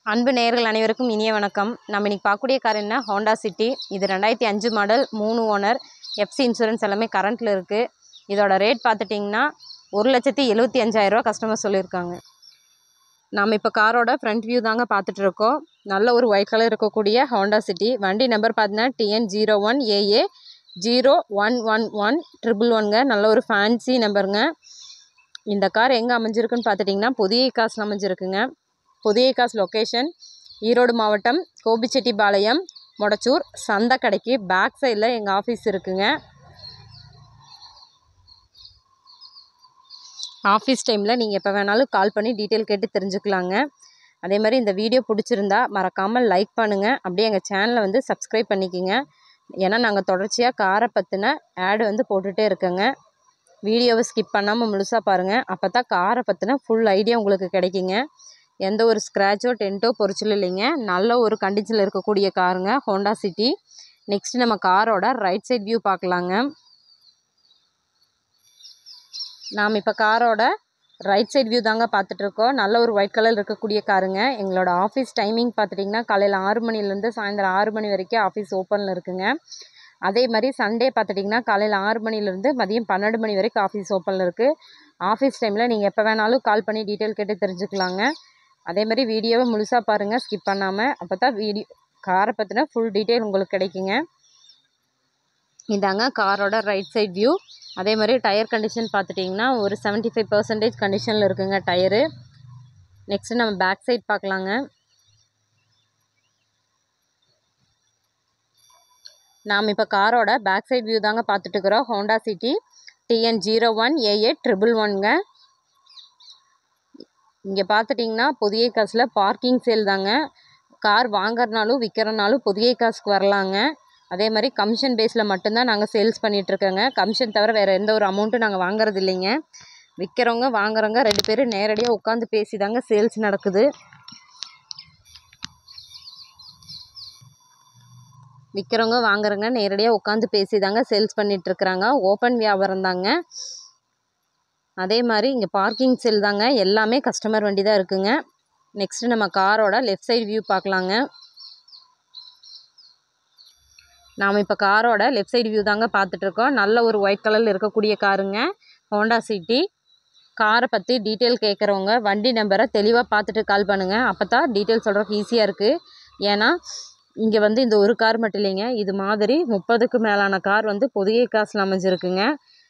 அன்பு நேயர்கள் அனைவருக்கும் இனிய வணக்கம் நம்ம இன்னைக்கு பார்க்கக்கூடிய கார் என்ன ஹோண்டா சிட்டி இது ரெண்டாயிரத்தி அஞ்சு மாடல் மூணு ஓனர் எஃப்சி இன்சூரன்ஸ் எல்லாமே கரண்ட்டில் இருக்குது இதோட ரேட் பார்த்துட்டிங்கன்னா ஒரு லட்சத்தி எழுபத்தி அஞ்சாயிரரூவா கஸ்டமர் சொல்லியிருக்காங்க நாம் இப்போ காரோட ஃப்ரண்ட் வியூ தாங்க பார்த்துட்டு இருக்கோம் நல்ல ஒரு ஒயிட் கலர் இருக்கக்கூடிய ஹோண்டா சிட்டி வண்டி நம்பர் பார்த்தீங்கன்னா TN zero one AA zero one one one triple ஒன்ங்க நல்ல ஒரு ஃபேன்சி நம்பருங்க இந்த கார் எங்கே அமைஞ்சிருக்குன்னு பார்த்துட்டிங்கன்னா புதிய காசில் அமைஞ்சிருக்குங்க புதிய காசு லொக்கேஷன் ஈரோடு மாவட்டம் கோபிச்செட்டிப்பாளையம் மொடச்சூர் சந்தைக்கடைக்கு பேக் சைடில் எங்கள் ஆஃபீஸ் இருக்குங்க ஆஃபீஸ் டைமில் நீங்கள் எப்போ வேணாலும் கால் பண்ணி டீட்டெயில் கேட்டு தெரிஞ்சுக்கலாங்க அதே மாதிரி இந்த வீடியோ பிடிச்சிருந்தா மறக்காமல் லைக் பண்ணுங்கள் அப்படியே எங்கள் சேனலை வந்து சப்ஸ்கிரைப் பண்ணிக்கோங்க ஏன்னா நாங்கள் தொடர்ச்சியாக காரை பற்றின ஆடு வந்து போட்டுகிட்டே இருக்கோங்க வீடியோவை ஸ்கிப் பண்ணாமல் முழுசாக பாருங்கள் அப்போ தான் காரை பற்றின ஃபுல் ஐடியா உங்களுக்கு கிடைக்குங்க எந்த ஒரு ஸ்க்ராச்சோ டென்ட்டோ பொறிச்சலும் இல்லைங்க நல்ல ஒரு கண்டிஷனில் இருக்கக்கூடிய காருங்க ஹோண்டா சிட்டி நெக்ஸ்ட் நம்ம காரோட ரைட் சைட் வியூ பார்க்கலாங்க நாம் இப்போ காரோட ரைட் சைட் வியூ தாங்க பார்த்துட்ருக்கோம் நல்ல ஒரு ஒயிட் கலர் இருக்கக்கூடிய காருங்க எங்களோட ஆஃபீஸ் டைமிங் பார்த்துட்டிங்கன்னா காலையில் ஆறு மணிலேருந்து சாயந்தரம் ஆறு மணி வரைக்கும் ஆஃபீஸ் ஓப்பனில் இருக்குங்க அதே மாதிரி சண்டே பார்த்துட்டிங்கன்னா காலையில் ஆறு மணிலேருந்து மதியம் பன்னெண்டு மணி வரைக்கும் ஆஃபீஸ் ஓப்பனில் இருக்குது ஆஃபீஸ் டைமில் நீங்கள் எப்போ வேணாலும் கால் பண்ணி டீட்டெயில் கேட்டு தெரிஞ்சுக்கலாங்க அதே மாதிரி வீடியோவை முழுசாக பாருங்கள் ஸ்கிப் பண்ணாமல் அப்போ தான் வீடியோ காரை பற்றின ஃபுல் டீட்டெயில் உங்களுக்கு கிடைக்குங்க இதாங்க காரோட ரைட் சைட் வியூ அதே மாதிரி டயர் கண்டிஷன் பார்த்துட்டிங்கன்னா ஒரு செவன்ட்டி ஃபைவ் பர்சன்டேஜ் கண்டிஷனில் இருக்குங்க டயரு நெக்ஸ்ட்டு நம்ம பேக் சைட் பார்க்கலாங்க நாம் இப்போ காரோட பேக் சைட் வியூ தாங்க பார்த்துட்டு இருக்கிறோம் Honda City TN zero one AA triple ஒன்ங்க இங்கே பார்த்துட்டிங்கன்னா புதிய காசில் பார்க்கிங் சேல் தாங்க கார் வாங்குறனாலும் விற்கிறனாலும் புதிய காசுக்கு வரலாங்க அதே மாதிரி கமிஷன் பேஸில் மட்டும்தான் நாங்கள் சேல்ஸ் பண்ணிகிட்ருக்கோங்க கமிஷன் தவிர வேறு எந்த ஒரு அமௌண்ட்டும் நாங்கள் வாங்குறது இல்லைங்க விற்கிறவங்க வாங்குறவங்க ரெண்டு பேரும் நேரடியாக உட்காந்து பேசி தாங்க சேல்ஸ் நடக்குது விற்கிறவங்க வாங்குறவங்க நேரடியாக உட்காந்து பேசி தாங்க சேல்ஸ் பண்ணிகிட்ருக்குறாங்க ஓப்பன் வியாபாரம் தாங்க அதே மாதிரி இங்கே பார்க்கிங் செல் தாங்க எல்லாமே கஸ்டமர் வண்டி தான் இருக்குங்க நெக்ஸ்ட்டு நம்ம காரோட லெஃப்ட் சைடு வியூ பார்க்கலாங்க நாம் இப்போ காரோட லெஃப்ட் சைடு வியூ தாங்க பார்த்துட்ருக்கோம் நல்ல ஒரு ஒயிட் கலரில் இருக்கக்கூடிய காருங்க ஹோண்டா சிட்டி காரை பற்றி டீட்டெயில் கேட்குறவங்க வண்டி நம்பரை தெளிவாக பார்த்துட்டு கால் பண்ணுங்கள் அப்போ தான் டீட்டெயில் சொல்கிறதுக்கு ஈஸியாக இருக்குது ஏன்னா இங்கே வந்து இந்த ஒரு கார் மட்டும் இல்லைங்க இது மாதிரி முப்பதுக்கு மேலான கார் வந்து புதிய காசில் அமைஞ்சிருக்குங்க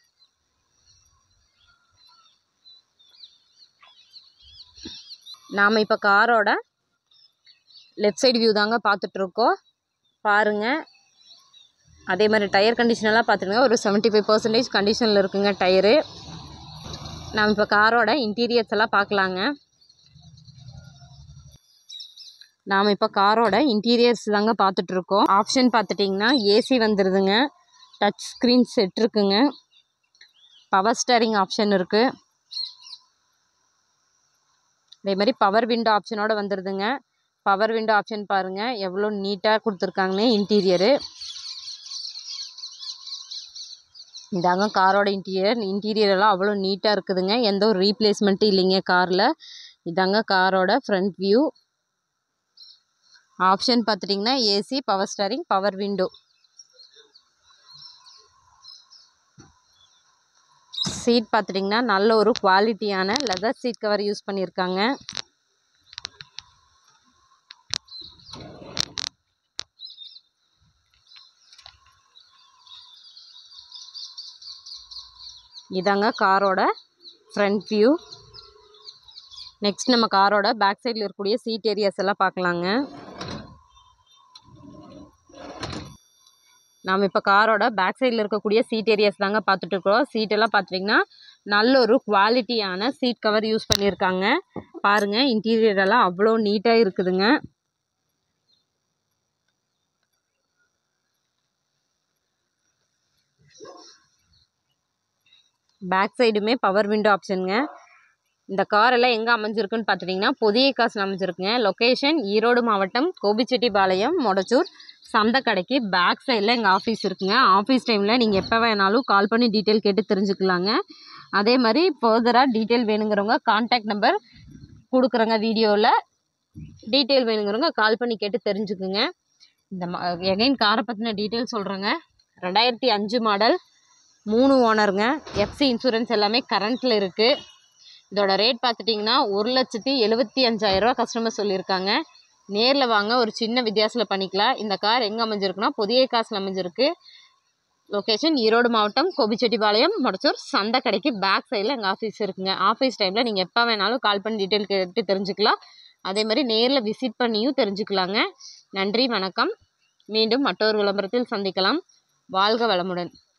நாம் இப்போ காரோட லெஃப்ட் சைடு வியூ தாங்க பார்த்துட்ருக்கோம் பாருங்கள் அதே மாதிரி டயர் கண்டிஷனெல்லாம் பார்த்துருங்க ஒரு செவன்ட்டி ஃபைவ் பர்சன்டேஜ் கண்டிஷனில் இருக்குங்க டயரு நாம் இப்போ காரோட இன்டீரியர்ஸ் எல்லாம் பார்க்கலாங்க நாம் இப்போ காரோட இன்டீரியர்ஸ் தாங்க பார்த்துட்ருக்கோம் ஆப்ஷன் பார்த்துட்டிங்கன்னா ஏசி வந்துடுதுங்க டச் ஸ்க்ரீன் செட் இருக்குங்க பவர் ஸ்டேரிங் ஆப்ஷன் இருக்குது அதே மாதிரி பவர் விண்டோ ஆப்ஷனோட வந்துடுதுங்க பவர் விண்டோ ஆப்ஷன் பாருங்கள் எவ்வளோ நீட்டாக கொடுத்துருக்காங்கன்னு இன்டீரியரு இதாங்க காரோட இன்டீரியர் இன்டீரியர் எல்லாம் அவ்வளோ நீட்டாக இருக்குதுங்க எந்த ஒரு ரீப்ளேஸ்மெண்ட்டும் இல்லைங்க காரில் இதாங்க காரோட ஃப்ரண்ட் வியூ ஆப்ஷன் பார்த்துட்டிங்கன்னா AC power steering power window seat பார்த்துட்டிங்கன்னா நல்ல ஒரு குவாலிட்டியான லெதர் சீட் கவர் யூஸ் பண்ணியிருக்காங்க இதாங்க காரோட ஃப்ரண்ட் வியூ நெக்ஸ்ட் நம்ம காரோட பேக் சைடில் இருக்கக்கூடிய சீட் ஏரியாஸ் எல்லாம் பார்க்கலாங்க நாம் இப்போ காரோட பேக் சைடில் இருக்கக்கூடிய சீட் ஏரியாஸ் தாங்க பார்த்துட்டு இருக்கிறோம் சீட்டெல்லாம் பார்த்துட்டிங்கன்னா நல்ல ஒரு குவாலிட்டியான சீட் கவர் யூஸ் பண்ணியிருக்காங்க பாருங்கள் இன்டீரியர் எல்லாம் அவ்வளோ நீட்டாக இருக்குதுங்க பேக் சைடுமே பவர் விண்டோ ஆப்ஷனுங்க இந்த கார் எல்லாம் எங்கே அமைஞ்சிருக்குன்னு பார்த்துட்டிங்கன்னா புதிய காசில் அமைஞ்சிருக்குங்க லொக்கேஷன் ஈரோடு மாவட்டம் கோபிச்செட்டிப்பாளையம் மொடச்சூர் சந்தைக்கடைக்கு பேக் சைடில் எங்கள் ஆஃபீஸ் இருக்குங்க ஆஃபீஸ் டைமில் நீங்கள் எப்போ வேணாலும் கால் பண்ணி டீட்டெயில் கேட்டு தெரிஞ்சுக்கலாங்க அதே மாதிரி ஃபர்தராக டீட்டெயில் வேணுங்கிறவங்க கான்டாக்ட் நம்பர் கொடுக்குறேங்க வீடியோவில் டீட்டெயில் வேணுங்கிறவங்க கால் பண்ணி கேட்டு தெரிஞ்சுக்குங்க இந்த மா எகைன் காரை பற்றின டீட்டெயில் சொல்கிறேங்க ரெண்டாயிரத்தி அஞ்சு மாடல் மூணு ஓனருங்க எஃப்சி இன்சூரன்ஸ் எல்லாமே கரண்ட்டில் இருக்குது இதோட ரேட் பார்த்துட்டிங்கன்னா ஒரு லட்சத்தி எழுபத்தி அஞ்சாயிரரூவா கஸ்டமர் சொல்லியிருக்காங்க நேரில் வாங்க ஒரு சின்ன வித்தியாசத்தில் பண்ணிக்கலாம் இந்த கார் எங்கே அமைஞ்சிருக்குன்னா புதிய காசில் அமைஞ்சிருக்கு லொக்கேஷன் ஈரோடு மாவட்டம் கோபிச்செட்டிப்பாளையம் மொடச்சூர் சந்தை கடைக்கு பேக் சைடில் எங்கள் ஆஃபீஸ் இருக்குங்க ஆஃபீஸ் டைமில் நீங்கள் எப்போ வேணாலும் கால் பண்ணி டீட்டெயில் கேட்டு தெரிஞ்சுக்கலாம் அதே மாதிரி நேரில் விசிட் பண்ணியும் தெரிஞ்சுக்கலாங்க நன்றி வணக்கம் மீண்டும் மற்றொரு விளம்பரத்தில் சந்திக்கலாம் வாழ்க வளமுடன்